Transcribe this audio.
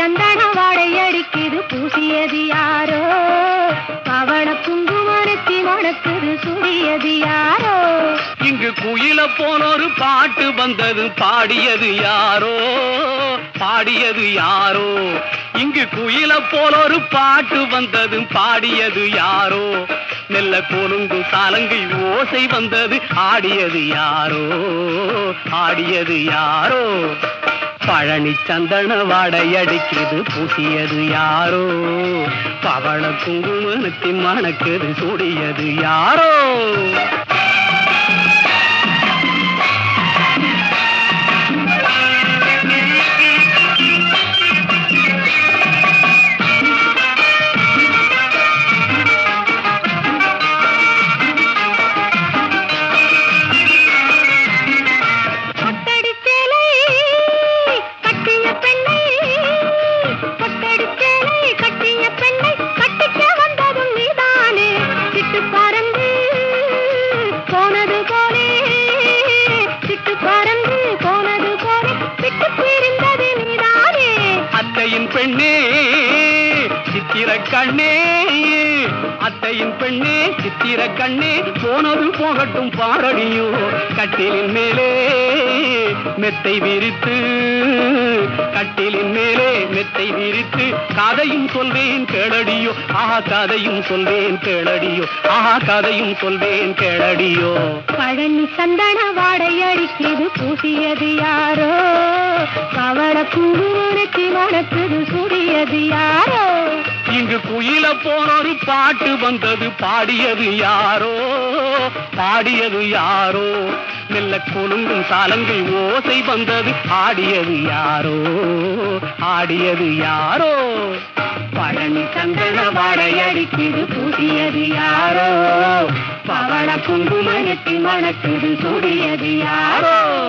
சந்தன வாடை அடிக்குது பூசியது யாரோ பவள குங்குமரத்தி மணக்குது சுடியது யாரோ இங்கு குயில போனொரு பாட்டு வந்தது பாடியது யாரோ பாடியது யாரோ இங்கு குயில போலொரு பாட்டு வந்தது பாடியது யாரோ நெல்ல கொலுங்கு சாலங்கை ஓசை வந்தது ஆடியது யாரோ ஆடியது யாரோ பழனி சந்தன வாடையடிக்குது பூசியது யாரோ பவள குங்குமத்தின் மணக்குது சூடியது யாரோ கொட்டடி சேலை கட்டிய பெண்ணை கொட்டடி சேலை கட்டிய பெண்ணை கட்டிக்க வந்ததும் நீதானே சிட்டு பறந்து போனது போலே சிட்டு பறந்து போனது போலே விட்டு பிரிந்தது நீதானே அத்தையின் பெண்ணே சித்திர கண்ணே அத்தையின் பெண்ணே சித்திர கண்ணே போனது போகட்டும் பாரடியோ கட்டிலின் மேலே மெத்தை விரித்து கட்டிலின் மேலே மெத்தை விரித்து கதையும் சொல்வேன் கேளடியோ ஆஹா கதையும் சொல்வேன் கேளடியோ ஆஹா கதையும் சொல்வேன் கேளடியோ பழனி சந்தன வாடை அடிக்குது பூசியது யாரோ பவள குங்குமரத்தி மணக்குது சுடியது யாரோ இங்கு குயில போனொரு பாட்டு வந்தது பாடியது யாரோ பாடியது யாரோ மெல்ல கொலுங்கும் சாலங்கை ஓசை வந்தது ஆடியது யாரோ ஆடியது யாரோ பழனி சந்தன வாடையடிக்குது பூசியது யாரோ பவள குங்குமயத்தில் மணக்குது சூடியது யாரோ